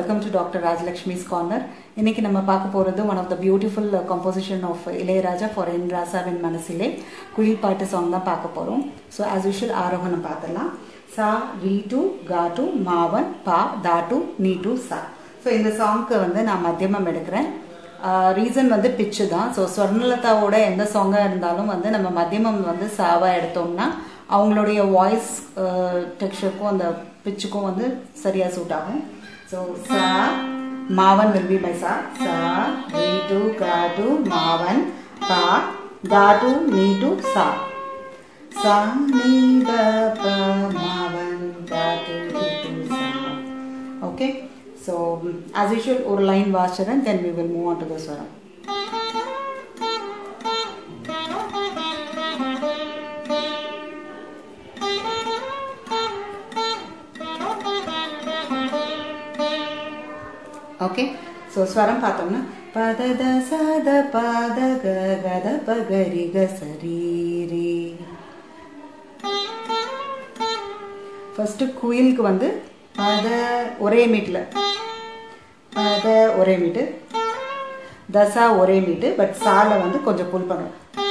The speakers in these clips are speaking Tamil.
welcome to doctor Rajalakshmi's corner இன்னைக்கு நம்ம பார்க்க போகிறது one of the beautiful composition of Ilaiyaraaja for என் ராசாவின் மனசிலே குயில் பாட்டு சாங் தான் பார்க்க போகிறோம் ஸோ ஆஸ் யூஷுவல் ஆரோகணம் பார்த்துடலாம் சா ரீ டு கா டு மாவன் பா தா டு நீ டு சா ஸோ இந்த சாங்க்கு வந்து நான் மத்தியமம் எடுக்கிறேன் ரீசன் வந்து பிச்சு தான் ஸோ ஸ்வர்ணலதாவோட எந்த சாங்காக இருந்தாலும் வந்து நம்ம மத்தியமம் வந்து சாவா எடுத்தோம்னா அவங்களுடைய வாய்ஸ் டெக்ஸ்டருக்கும் அந்த பிச்சுக்கும் வந்து சரியாக சூட் ஆகும் ஸோ சா மாவன் வில் பி பை சா சா ரீ டு கா டு மாவன் பா கா டு நீ டு சா சா நீ த ப மாவன் கா டு நீ டு சா ஓகே ஸோ ஆஸ் யூஷுவல் ஒரு லைன் வாசிச்சிடறேன் then we will move on to the swaram okay so ஸ்வரம் பார்த்தோம்னா பதத சத பாத க கத பகரி க சரீரி ஃபர்ஸ்ட் குயிலுக்கு வந்து பத ஒரே மீட்டில் பத ஒரே மீட்டு தசா ஒரே மீட்டு பட் சால வந்து கொஞ்சம் புல் பண்ணும்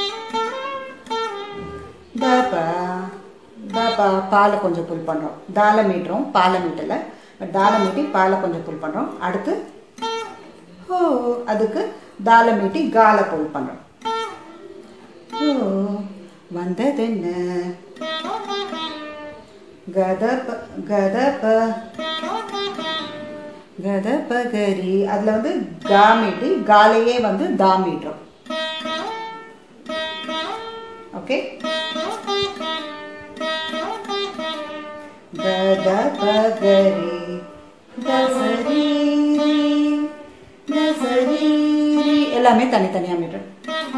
தப தப பாலை கொஞ்சம் புல் பண்ணுறோம் தாலை மீட்டுறோம் பாலை மீட்டலை பட் தாலை மீட்டி பாலை கொஞ்சம் புல் பண்ணுறோம் அடுத்து ஓ அதுக்கு தாலை மீட்டி காலை புல் பண்ணுறோம் ஓ வந்ததென்ன கதப கதப கதபகரி அதில் வந்து கா மீட்டி காலையே வந்து தா மீட்டுறோம் ஓகே கதபகரி தசரீரி தசரீரி எல்லாமே தனித்தனியாக மீட்டர்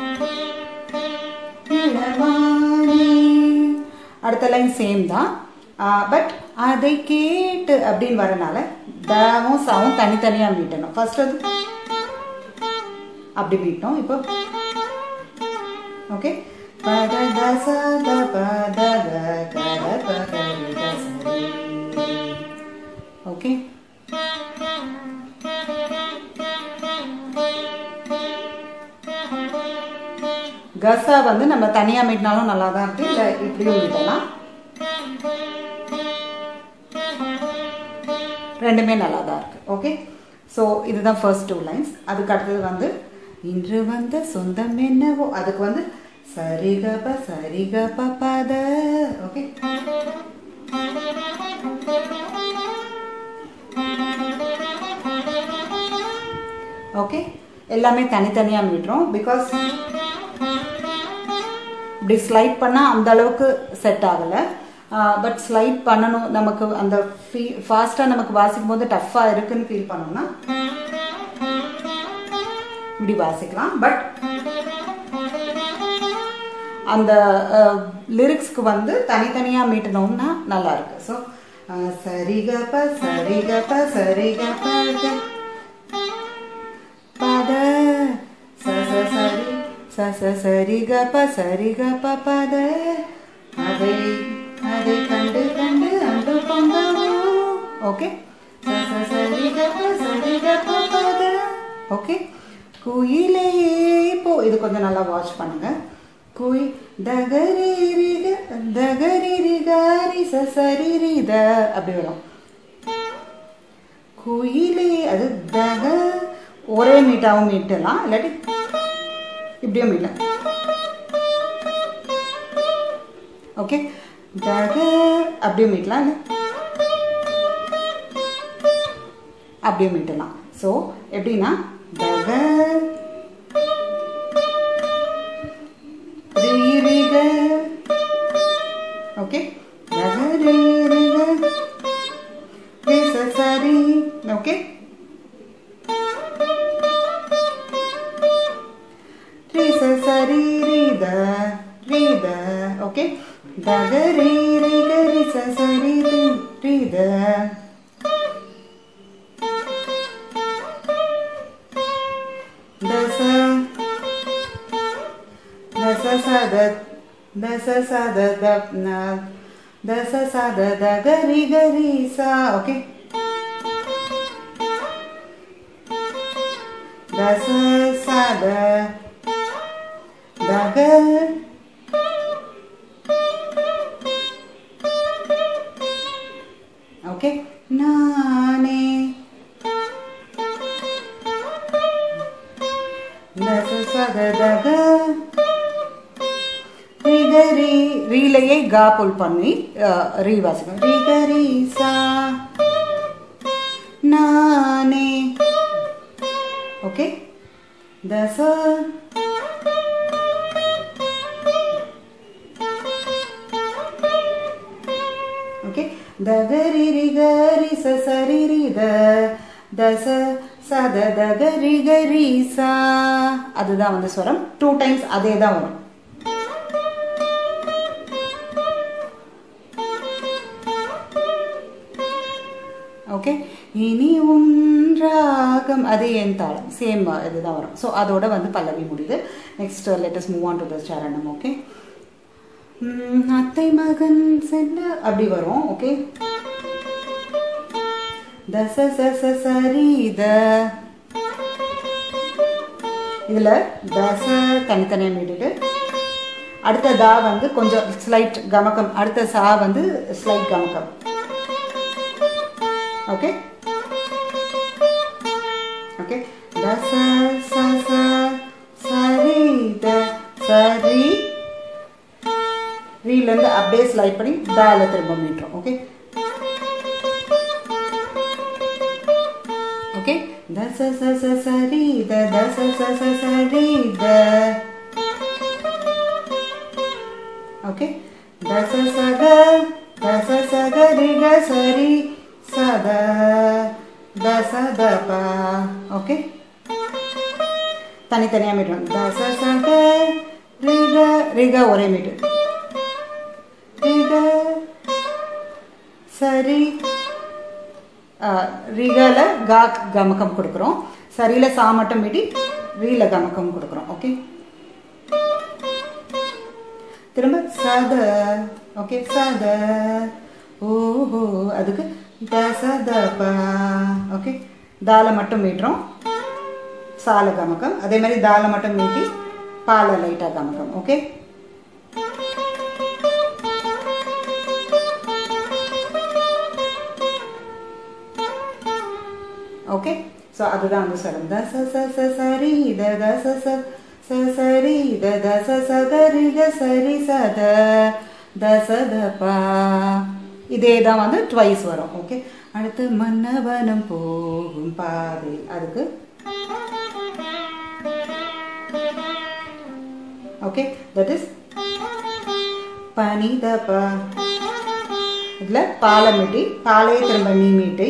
அடுத்த லைன் சேம் தான் பட் அதை கேட்டு அப்படின்னு வரனால தவும் சாவும் தனித்தனியாக மீட்டணும் ஃபர்ஸ்ட் வந்து அப்படி மீட்டணும் இப்போ ஓகே பத தச த பத க கர பகரி தசரி ஓகே கசா வந்து நம்ம தனியாக மீட்டினாலும் நல்லா தான் இருக்கு இல்லை இப்படியும் மீட்டலாம் ரெண்டுமே நல்லா தான் இருக்கு ஓகே ஸோ இதுதான் ஃபர்ஸ்ட் டூ லைன்ஸ் அதுக்கு அடுத்தது வந்து இன்று வந்த சொந்தம் என்னவோ அதுக்கு வந்து சரிகப சரிகப பத ஓகே ஓகே எல்லாமே தனித்தனியாக மீட்டுறோம் பிகாஸ் இப்படி ஸ்லைட் பண்ணால் அந்த அளவுக்கு செட் ஆகலை பட் ஸ்லைட் பண்ணணும் நமக்கு அந்த ஃபீ ஃபாஸ்ட்டாக நமக்கு வாசிக்கும் போது டஃப்பாக இருக்குன்னு ஃபீல் பண்ணோம்னா இப்படி வாசிக்கலாம் பட் அந்த லிரிக்ஸ்க்கு வந்து தனித்தனியாக மீட்டணும்னா நல்லா இருக்கு ஸோ சரிகப சரிகப சரிகப பத ச சரி ச சரி கப சரி கப பத அதை அதை கண்டு கண்டு அன்பு பொங்கவோ ஓகே சரி கப சரி கப பத ஓகே குயிலே போ இது கொஞ்சம் நல்லா வாட்ச் பண்ணுங்க குயி தகரி ரிக தகரி ரிகாரி சரி ரித அப்படி வரும் குயிலே அது தக ஒரே மீட்டாகவும் மீட்டலாம் இல்லாட்டி இப்படியும் மீட்டலாம் ஓகே தக அப்படியும் மீட்டலாம் இல்லை அப்படியும் மீட்டலாம் ஸோ எப்படின்னா தக ரீரிக ஓகே தக ரீரிக சரி ஓகே சரி ரீத ரீத ஓகே தக ரீ ரிக ரிச சரி ரீத தச தச சத தச சத த தச சத த கரி கரி சா ஓகே தச சத தக ஓகே நானே தச சத தக ரிகரி ரீலையே கா புல் பண்ணி அஹ், ரீ வாசிக்கணும் ரிகரி சா நானே ஓகே தச ஓகே தகரி ரிகரி சரி ரி த தச சத தகரி கரி சா அதுதான் வந்து ஸ்வரம் டூ டைம்ஸ் அதே தான் வரும் ஓகே இனி உன்றாகம் அது என் தாளம் சேம் இதுதான் வரும் ஸோ அதோட வந்து பல்லவி முடியுது next let's move on to the charanam okay அத்தை மகன் செல்ல அப்படி வரும் ஓகே தச சச சரி த இதுல தச தனித்தனியாக மீட்டுட்டு அடுத்த தா வந்து கொஞ்சம் ஸ்லைட் கமக்கம் அடுத்த சா வந்து ஸ்லைட் கமக்கம் ஓகே ஓகே தச சச சரி த சரி ரீலேருந்து அப்படியே ஸ்லைட் பண்ணி தால திரும்ப மீட்டுரும் ஓகே ஓகே தச சச சரி த தச சச சரி த ஓகே தச சக தச சக ரிக சரி சத தச தப ஓகே தனித்தனியாக மீட்டணும் தச சக ரிக ரிக ஒரே மீட்டு ரிக சரி ரிகல கா கமக்கம் கொடுக்குறோம் சரியில சா மட்டும் மீட்டி ரீல கமக்கம் கொடுக்குறோம் ஓகே திரும்ப சத ஓகே சத ஓஹோ அதுக்கு தசதப ஓகே தால மட்டும் மீட்டுறோம் சால கமக்கம் அதே மாதிரி தால மட்டும் மீட்டி பால லைட்டாக கமக்கம் ஓகே ஓகே ஸோ அதுதான் வந்து சொல்லும் த ச ச ச சரி த த ச ச ச சரி த த ச ச க ரி க சரி ச த த ச த ப இதே தான் வந்து ட்வைஸ் வரும் ஓகே அடுத்து மன்னவனம் போகும் பாதை அதுக்கு ஓகே தட் இஸ் பனி த ப இதில் பாலை மீட்டி பாலையை திரும்ப நீ மீட்டி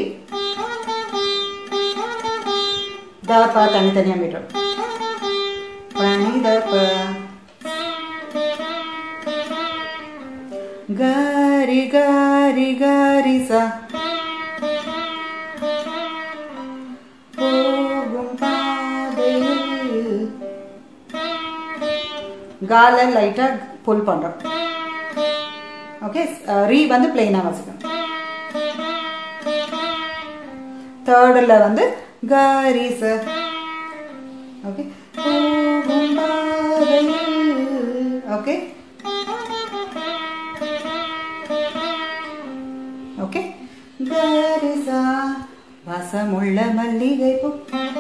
த ப தனித்தனியாக மீட்டர் பனி த ப கரி கரி கரி சா போகும் பாதையில் கால லைட்டாக புல் பண்ணுறோம் ஓகே ரீ வந்து பிளெயினாக வாசிக்கணும் தேர்டில் வந்து கரிச ஓகே ஓகே ஓகே கரிசா வசமுள்ள மல்லிகை பூ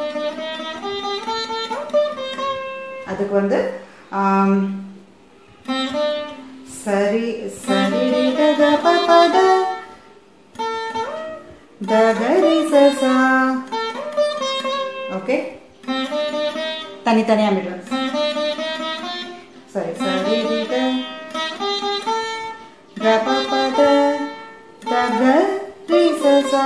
அதுக்கு வந்து ஆம், சரி சரி தக பத தகரி சசா ஓகே தனித்தனியாக விடுறோம் சரி சரி ரிக கப பத தகரி சசா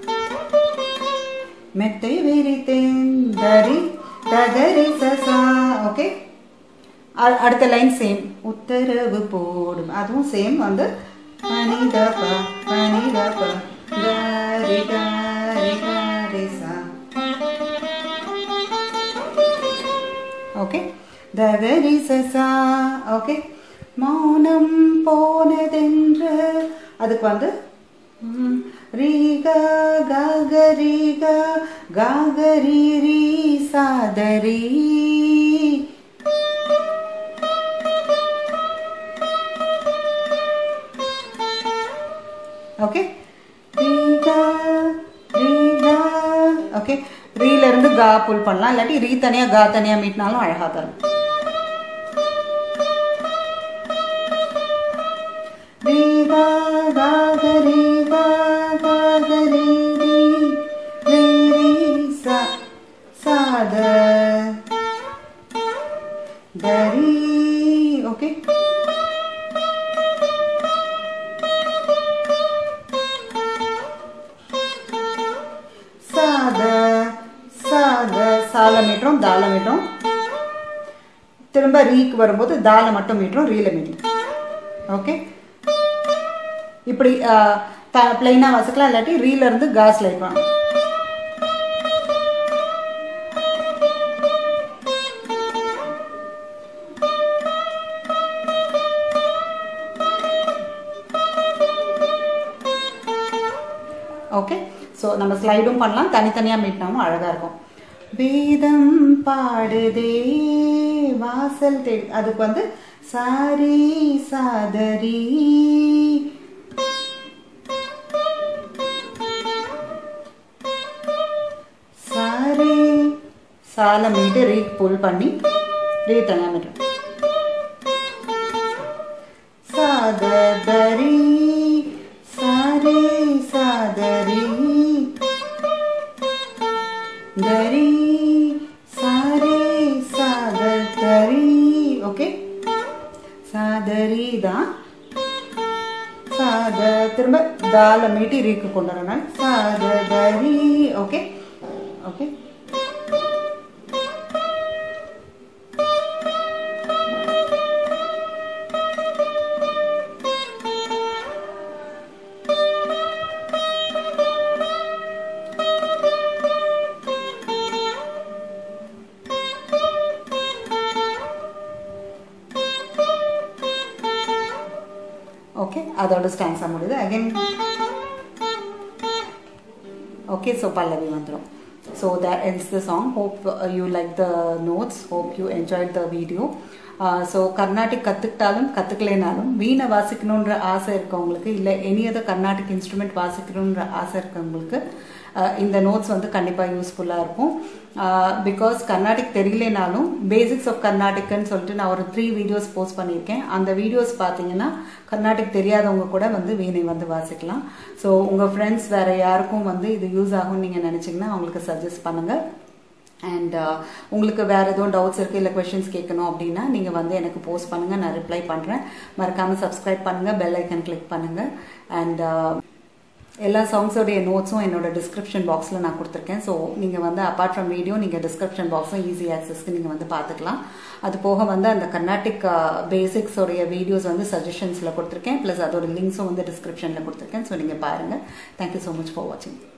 மெத்தை விரித்தேன் தரி தகரி சசா ஓகே அ- அடுத்த லைன் சேம் உத்தரவு போடும் அதுவும் சேம் வந்து பனிதப பனிதப கரி கரி கரி சா ஓகே தகரி சசா ஓகே மௌனம் போனதென்று அதுக்கு வந்து ரீ க க க ரீ க க க ரீ ரீ சாதரி ஓகே ரீ க ரீ க ஓகே ரீல இருந்து கா புல் பண்ணலாம் இல்லாட்டி ரீ தனியா கா தனியா மீட்னாலும் அழகா தரும் ரீ கா கா க ரீ கா கா க ரீ ரீ ரீ ரீ சா சா த த ரீ ஓகே சாத சாத சால மீட்டரும் தால மீட்டரும் திரும்ப ரீக்கு வரும்போது தால மட்டும் மீட்டரும் ரீல மீட்டரும் ஓகே இப்படி பிளைனாக வாசிக்கலாம் இல்லாட்டி ரீல இருந்து காஸ் லைட் பண்ணணும் ஓகே ஸோ நம்ம ஸ்லைடும் பண்ணலாம் தனித்தனியாக மீட்டினாலும் அழகாக இருக்கும் வேதம் பாடுதே வாசல் தேடி அதுக்கு வந்து சாரி சாதரி சாரி சால மீட்டு ரீ புல் பண்ணி ரீ தனியாக மீட்டு சாதரி சாரி சாதரி தரி சாரி சாதரி ஓகே சாதரி தான் சாத திரும்ப தால மீட்டி ரீக்கு கொண்டு வரணும் சாதரி ஓகே ஓகே ஓகே அதோட ஸ்டான்ஸாக முடியுது அகைன் ஓகே ஸோ பல்லவி வந்துடும் so that ends the song hope uh, you like the notes hope you enjoyed the video so Carnatic கற்றுக்கிட்டாலும் கற்றுக்கலைனாலும் வீணை வாசிக்கணுன்ற ஆசை இருக்கவங்களுக்கு இல்லை எனி அதர் கர்நாடிக் இன்ஸ்ட்ருமெண்ட் வாசிக்கணுன்ற ஆசை இருக்கவங்களுக்கு இந்த நோட்ஸ் வந்து கண்டிப்பாக யூஸ்ஃபுல்லாக இருக்கும் பிகாஸ் கர்நாடிக் தெரியலனாலும் பேசிக்ஸ் ஆஃப் கர்நாடிக்னு சொல்லிட்டு நான் ஒரு த்ரீ வீடியோஸ் போஸ்ட் பண்ணியிருக்கேன் அந்த வீடியோஸ் பார்த்தீங்கன்னா கர்நாடிக் தெரியாதவங்க கூட வந்து வீணை வந்து வாசிக்கலாம் ஸோ உங்கள் ஃப்ரெண்ட்ஸ் வேறு யாருக்கும் வந்து இது யூஸ் ஆகும்னு நீங்கள் நினச்சிங்கன்னா அவங்களுக்கு சஜஸ்ட் பண்ணுங்கள் அண்ட் உங்களுக்கு வேறு எதுவும் டவுட்ஸ் இருக்குது இல்லை கொஷின்ஸ் கேட்கணும் அப்படின்னா நீங்கள் வந்து எனக்கு போஸ்ட் பண்ணுங்கள் நான் ரிப்ளை பண்ணுறேன் மறக்காமல் சப்ஸ்கிரைப் பண்ணுங்கள் பெல் ஐக்கன் கிளிக் பண்ணுங்கள் அண்ட் எல்லா சாங்ஸோடைய நோட்ஸும் என்னோட டிஸ்கிரிப்ஷன் பாக்ஸில் நான் கொடுத்துருக்கேன் ஸோ நீங்கள் வந்து அப்பார்ட் ஃப்ரம் வீடியோ நீங்கள் டிஸ்கிரிப்ஷன் பாக்ஸும் ஈஸி ஆக்சஸ்க்கு நீங்கள் வந்து பார்த்துக்கலாம் அது போக வந்து அந்த கர்நாடிக் பேசிக்ஸோடைய வீடியோஸ் வந்து சஜஷன்ஸில் கொடுத்துருக்கேன் ப்ளஸ் அதோட லிங்க்ஸும் வந்து டிஸ்கிரிப்ஷனில் கொடுத்துருக்கேன் ஸோ நீங்கள் பாருங்கள் தேங்க்யூ ஸோ மச் ஃபார் வாட்சிங்